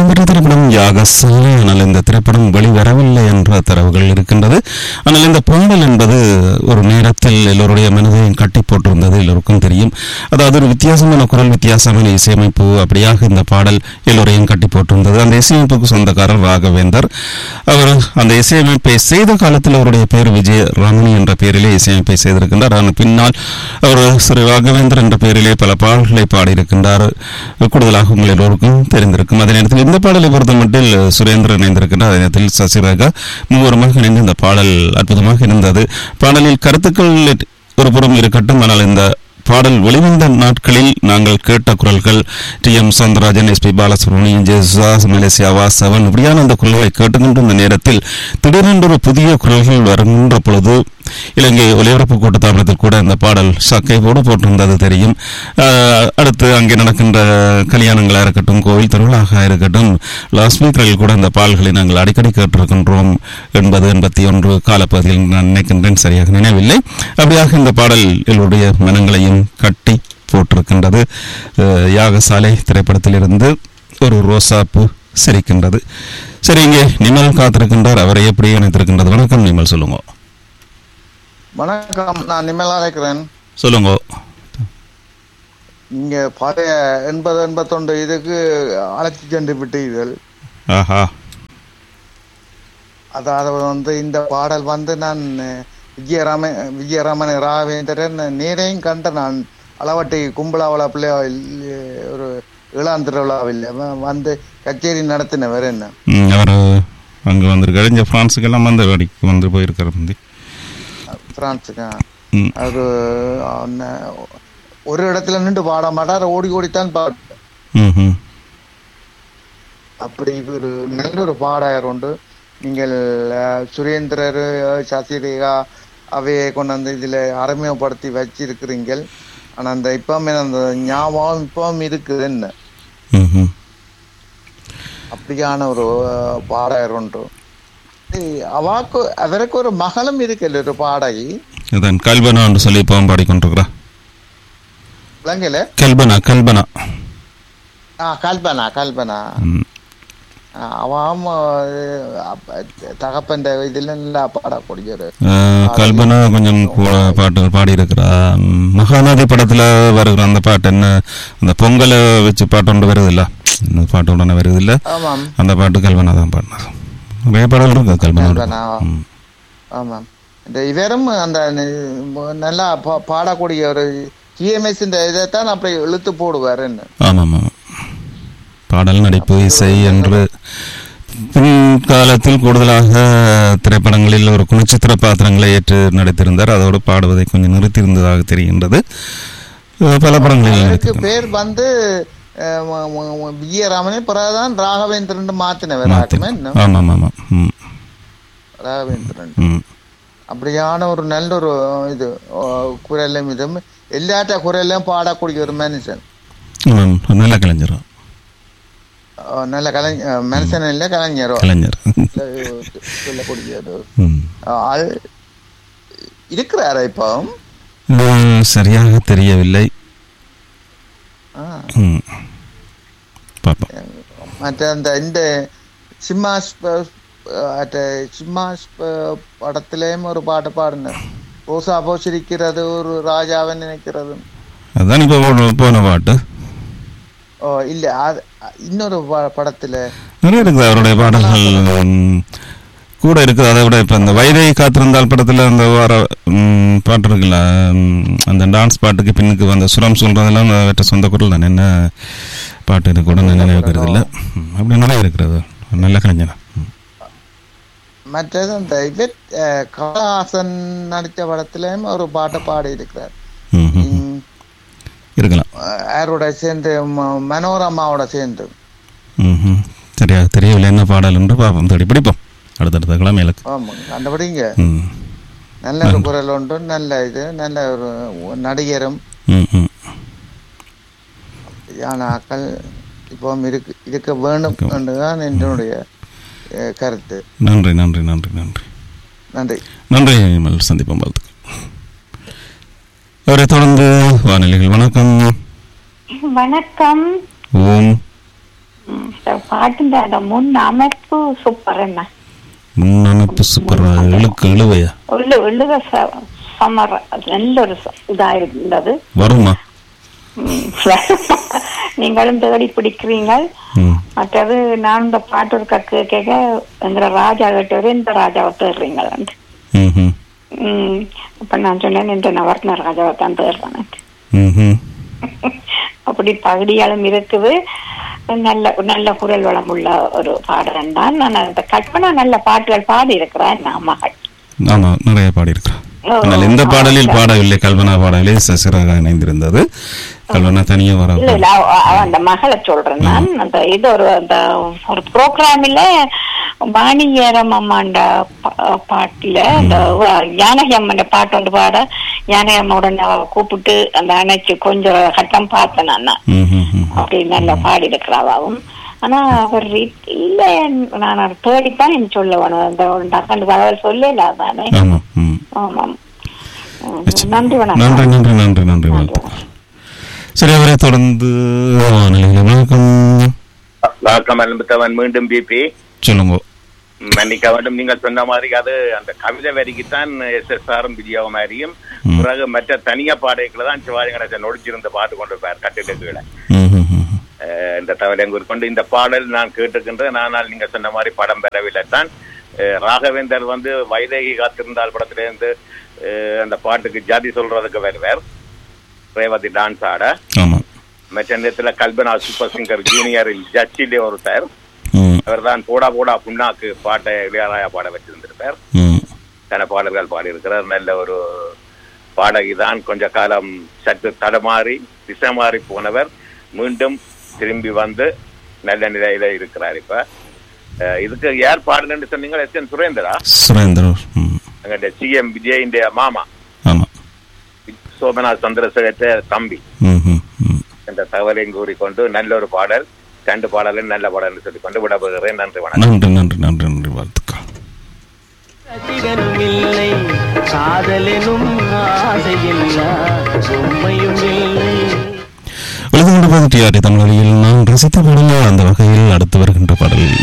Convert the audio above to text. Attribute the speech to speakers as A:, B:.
A: இடம்பெற்ற திரைப்படம் யாகசாலை ஆனால் இந்த திரைப்படம் வெளிவரவில்லை என்ற தரவுகள் இருக்கின்றது ஆனால் இந்த பாடல் என்பது ஒரு நேரத்தில் எல்லோருடைய மனதையும் கட்டி போட்டிருந்தது எல்லோருக்கும் தெரியும் அதாவது ஒரு வித்தியாசமான குரல் வித்தியாசமான இசையமைப்பு அப்படியாக இந்த பாடல் எல்லோரையும் கட்டி போட்டிருந்தது அந்த இசையமைப்புக்கு சொந்தக்காரர் ராகவேந்தர் அவர் அந்த இசையமைப்பை செய்த காலத்தில் அவருடைய பேர் விஜய ரமணி என்ற பெயரிலே இசையமைப்பை செய்திருக்கின்றார் ஆனால் பின்னால் அவர் ஸ்ரீ ராகவேந்தர் என்ற பெயரிலே பல பாடல்களை பாடியிருக்கின்றார் கூடுதலாக உங்கள் எல்லோருக்கும் தெரிந்திருக்கும் அதே நேரத்தில் இந்த பாடலை பொறுத்த மட்டில் சுரேந்திரன் இணைந்திருக்கின்றார் அதே நேரத்தில் சசிரேகா மூவருமாக இணைந்து இந்த பாடல் அற்புதமாக இருந்தது பாடலில் கருத்துக்கள் ஒரு புறம் இருக்கட்டும் ஆனால் இந்த பாடல் வெளிவந்த நாட்களில் நாங்கள் கேட்ட குரல்கள் T M Soundararajan S P Balasubramanian Jayasudas Malaysia Vasavan இப்படியான அந்த குரல்களை கேட்டுக்கின்ற இந்த நேரத்தில் திடீரென்று ஒரு புதிய குரல்கள் வருகின்ற பொழுது இலங்கை ஒலிபரப்பு கூட்டத்தாபனத்தில் கூட இந்த பாடல் சக்கை போடு போட்டிருந்தது தெரியும் ஆஹ், அடுத்து அங்கே நடக்கின்ற கல்யாணங்களாக இருக்கட்டும் கோவில் திருவிழாக இருக்கட்டும் லாஸ்மீக்கரில் கூட இந்த பாடல்களை நாங்கள் அடிக்கடி கேட்டிருக்கின்றோம் எண்பது எண்பத்தி ஒன்று காலப்பகுதியில் நான் நினைக்கின்றேன் சரியாக நினைவில்லை அப்படியாக இந்த பாடல் எங்களுடைய மனங்களையும் கட்டி போட்டிருக்கின்றது அஹ், யாகசாலை திரைப்படத்திலிருந்து ஒரு ரோசாப்பு சிரிக்கின்றது சரி இங்கே நிமல் காத்திருக்கின்றார் அவரை எப்படி இணைத்திருக்கின்றது வணக்கம் நிமல் சொல்லுங்க
B: வணக்கம் நான் நிம்மலா இருக்கிறேன்
A: சொல்லுங்க
B: நீங்க பழைய எண்பது எண்பத்தொன்று இதுக்கு அழைச்சி சென்று விட்டீர்கள்
A: ஆஹா
B: அதாவது வந்து இந்த பாடல் வந்து நான் விஜயராம விஜயராமன் ராவேந்திரன் நேரையும் கண்ட நான் அளவட்டி கும்பலாவள பிள்ளை ஒரு இளாம் திருவிழாவில் வ- வந்து கச்சேரி நடத்தினவர் என்ன
A: ம், அவர் அங்கே வந்திருக்காரு இங்கே ஃப்ரான்ஸுக்கெல்லாம் வந்து அடிக்கு வந்து போயிருக்காரு முந்தி
B: பிரான்ஸுக்கு
A: ம்
B: அது அவன- ஒரு இடத்துல நின்று பாட மாட்டார் ஓடி ஓடித்தான் பாடு
A: ம் ம்
B: அப்படி ஒரு நல்ல ஒரு பாடகர் உண்டு நீங்கள் அஹ், சுரேந்திரர் சசிரேகா அவையை கொண்டு வந்து இதுல அருமையப்படுத்தி வச்சிருக்கிறீங்கள் ஆனா அந்த இப்பவுமே அந்த ஞாபகம் இப்பவும் இருக்குது என்ன
A: ம் ம்
B: அப்படியான ஒரு அஹ், பாடகர் உண்டு ஏய், அவாக்கு அவருக்கு ஒரு மகளும் இருக்குல்ல ஒரு பாடகி
A: இதான் கல்பனா என்று சொல்லி இப்போ பாடிக்கொண்டிருக்கிறா
B: விளங்கல
A: கல்பனா கல்பனா
B: ஆ கல்பனா கல்பனா
A: ம்
B: அவாம் தகப்பன் இதுல நல்லா பாடக்கூடிய ஒரு
A: அஹ், கல்பனா கொஞ்சம் கூட பாட்டுகள் பாடியிருக்கிறா ம், மகாநதி படத்தில் வருகிற அந்த பாட்டு என்ன அந்த பொங்கலை வச்சு பாட்டு ஒன்று வருதில்ல இந்த பாட்டு உடனே வருதில்ல
B: ஆமாம்
A: அந்த பாட்டு கல்பனா தான் பாடினது நிறைய பாடல் இருக்கு கல்பனா
B: கல்பனா. ஆமாம் இந்த இவரும் அந்த ந- நல்லா பா- பாடக்கூடிய ஒரு டிஎம்எஸ் இந்த இதைத்தான் அப்படி இழுத்து போடுவார் என்ன
A: ஆமாம் ஆமாம் பாடல் நடிப்பு இசை என்று பின்காலத்தில் கூடுதலாக திரைப்படங்களில் ஒரு குணச்சித்திர பாத்திரங்களை ஏற்று நடித்திருந்தார் அதோடு பாடுவதை கொஞ்சம் நிறுத்தியிருந்ததாக தெரிகின்றது அஹ் பல படங்களில்
B: அவருக்கு
A: நடித்திருந்தார்
B: பேர் வந்து அஹ், ம- ம- ம- விஜயராமனே பிறகுதான் ராகவேந்திரன் மாத்தினவர்
A: மாத்தி-
B: ஆக்குமே என்ன?
A: ஆமாம் ஆமாம் ம்
B: ராகவேந்திரன்
A: ம்
B: அப்படியான ஒரு நல்ல ஒரு இது அஹ், குரலும் இதுவும் எல்லாட்ட குரலையும் பாடக்கூடிய ஒரு மனுஷன்
A: ஆமாம், ஒரு நல்ல கலைஞர்
B: அஹ், நல்ல கலை அஹ், மனுஷன் இல்ல கலைஞரோ
A: கலைஞர்
B: சொல்லக்கூடிய ஒரு
A: ம்.
B: ஆள் இருக்கிறாரா இப்போ
A: அஹ் சரியாக தெரியவில்லை
B: ஆ.
A: ம் பார்ப்போம்
B: மற்ற அந்த இந்த சிம்மாஸ் மற்ற சிம்மாஸ் படத்திலேயும் ஒரு பாட்டு பாடினார் ரோசா போ சிரிக்கிறது ஒரு ராஜாவை நினைக்கிறது
A: அதுதான் இப்போ போன- போன பாட்டு
B: ஓ இல்ல அது இன்னொரு ப- படத்துல
A: நிறைய இருக்குது அவருடைய பாடல்கள் ம், கூட இருக்குது அதை விட இப்போ இந்த வைதை காத்திருந்தால் படத்தில் அந்த வர ம், பாட்டு இருக்குல்ல ம், அந்த டான்ஸ் பாட்டுக்கு பின்னுக்கு வந்த சுரம் சொல்கிறதெல்லாம் அவற்ற சொந்த குரல் தான் என்ன பாட்டு எனக்கு கூட நினைவுக்கிறது இல்லை ம், அப்படி நிறைய இருக்கிறது நல்ல கலைஞர் ம்.
B: மற்றது அந்த இவர் அஹ், கமலஹாசன் நடித்த படத்திலேயும் ஒரு பாட்டை பாடி இருக்கிறார்
A: ம், ம், ம். இருக்கலாம்
B: யாரோட சேர்ந்து ம- மனோரமாவோட சேர்ந்து
A: ம் ம். சரியாக தெரியவில்லை என்ன பாடல் என்று பார்ப்போம் தேடி பிடிப்போம் அடுத்தடுத்த கிழமைகளுக்கு
B: ஆமா கண்டுபிடிங்க
A: ம்
B: நல்ல ஒரு குரல் உண்டு நல்ல இது நல்ல ஒரு நடிகரும்
A: ம் ம்
B: யானாக்கள் இப்போ இருக்கு இருக்க வேண்டும் என்றுதான் என்னுடைய அஹ், கருத்து
A: நன்றி நன்றி நன்றி நன்றி
B: நன்றி
A: நன்றி மல் சந்திப்போம் வாழ்த்துக்கள் அவரை தொடர்ந்து வானிலைகள் வணக்கம்
C: வணக்கம்
A: ஓம்
C: ம், இந்த பாட்டுன்ற அந்த முன் அமைப்பு சூப்பர் என்ன
A: முன்னமைப்பு சூப்பர் இழுக்கு இழுவையா
C: உள்ள எழுத சமர் அது நல்ல ஒரு ச- இதா இருந்தது
A: வருமா
C: ம். நீங்களும் தேடி பிடிக்கிறீங்க
A: ம்
C: மற்றது நான் இந்த பாட்டு ஒரு கக்கு கேட்க எங்கிற ராஜா கேட்டவரு இந்த ராஜாவை தேடுறீங்களான்ட்டு
A: ம் ம்
C: ம் அப்ப நான் சொன்னேன் இந்த நவர்ண ராஜாவை தான் தேடுறேன்
A: ம் ம்
C: அப்படி பகுதியாலும் இருக்குது நல்ல நல்ல குரல் வளம் உள்ள ஒரு பாடகன் தான் நான் அந்த கற்பனா நல்ல பாட்டுகள் பாடி இருக்கிறேன் நான் மகள்
A: ஆமா நிறைய பாடியிருக்கிறார்
C: ஓ,
A: ஆனால் இந்த பாடலில்
C: ஆமா.
A: பாடவில்லை கல்பனா பாடலே சசிராக இணைந்திருந்தது கல்பனா தனியே வர
C: இல்ல இல்ல அவ- அவ- அந்த மகளை சொல்றேன் நான் அந்த இது ஒரு அந்த ஒரு ப்ரோக்ராமில் வாணியரம் அம்மாண்ட பா- பாட்டுல அந்த யானகி அம்மன் பாட்டு வந்து பாட யானகி அம்மாவுடன் அவ கூப்பிட்டு அந்த அணைச்சு கொஞ்சம் கட்டம் பார்த்தேன் நான்
A: ம் ம் ம்
C: அப்படி நல்லா பாடி இருக்கிறாவும் ஆனா அவர் இ- இல்ல நான் அதை தேடித்தான் எனக்கு சொல்ல வேணும் அந்த ஒரு டக்குனு தகவல் சொல்லல தானே
A: ஆமாம் ம்
C: ஆமாம் ம், நன்றி வணக்கம்
A: நன்றி நன்றி நன்றி நன்றி வாழ்த்துக்கள் சரி அவரை தொடர்ந்து வானிலையில் வணக்கம்
D: வணக்கம் அன்புத்தவன் மீண்டும் பிபி
A: சொல்லுங்க
D: மன்னிக்க வேண்டும் நீங்கள் சொன்ன மாதிரி அது அந்த கவிதை வரிக்குத்தான் எஸ் எஸ் ஆரும் விஜயா மாதிரியும்
A: ம்.
D: பிறகு மற்ற தனியா பாடல்களை தான் சிவாஜி கணேசன் நொடிச்சிருந்து பாட்டு கொண்டு இருப்பார் கட்டிடக்குகளை
A: ம் ம் ம்
D: இந்த தவறெங்கூர் கொண்டு இந்த பாடல் நான் கேட்டுக்கின்றேன் ஆனால் நீங்க சொன்ன மாதிரி படம் பெறவில்லை தான் அஹ், ராகவேந்தர் வந்து வைதேகி காத்திருந்தால் படத்திலிருந்து அஹ், அந்த பாட்டுக்கு ஜாதி சொல்றதுக்கு வருவார் ரேவதி டான்ஸ் ஆட
A: ஆமாம்
D: மற்ற நேரத்தில் கல்பனா சூப்பர் சிங்கர் ஜூனியரில் ஜட்ஜிலே ஒருத்தர்
A: ம்
D: அவர் தான் போடா போடா புண்ணாக்கு பாட்டை இளையராஜா பாட வச்சிருந்திருப்பார்
A: ம்
D: தன பாடல்கள் பாடியிருக்கிறார் நல்ல ஒரு பாடகி தான் கொஞ்ச காலம் சற்று தடமாறி திசை மாறி போனவர் மீண்டும் திரும்பி வந்து நல்ல நிலையில இருக்கிறார் இப்ப அஹ் இதுக்கு யார் பாடலன்னு சொன்னீங்க எஸ் என் சுரேந்திரா
A: சுரேந்தர் ம்
D: எங்களுடைய சிஎம் விஜயின் மாமா
A: ஆமாம்
D: சோமநாத் சந்திரசேகர தம்பி
A: ம் ம் ம்
D: என்ற தகவலையும் கூறிக்கொண்டு நல்ல ஒரு பாடல் ரெண்டு பாடலும் நல்ல பாடல் சொல்லிக்கொண்டு விடப்படுகிறேன் நன்றி வணக்கம்
A: நன்றி நன்றி நன்றி நன்றி வாழ்த்துக்கள்
E: ரசிகனும் இல்லை காதலெனும் ஆசையில்லா உண்மையும் இல்லை
A: உலகம் டிஆர்டி தமிழ் வழியில் நான் ரசித்த பாடல் அந்த வகையில் அடுத்து வருகின்ற பாடல்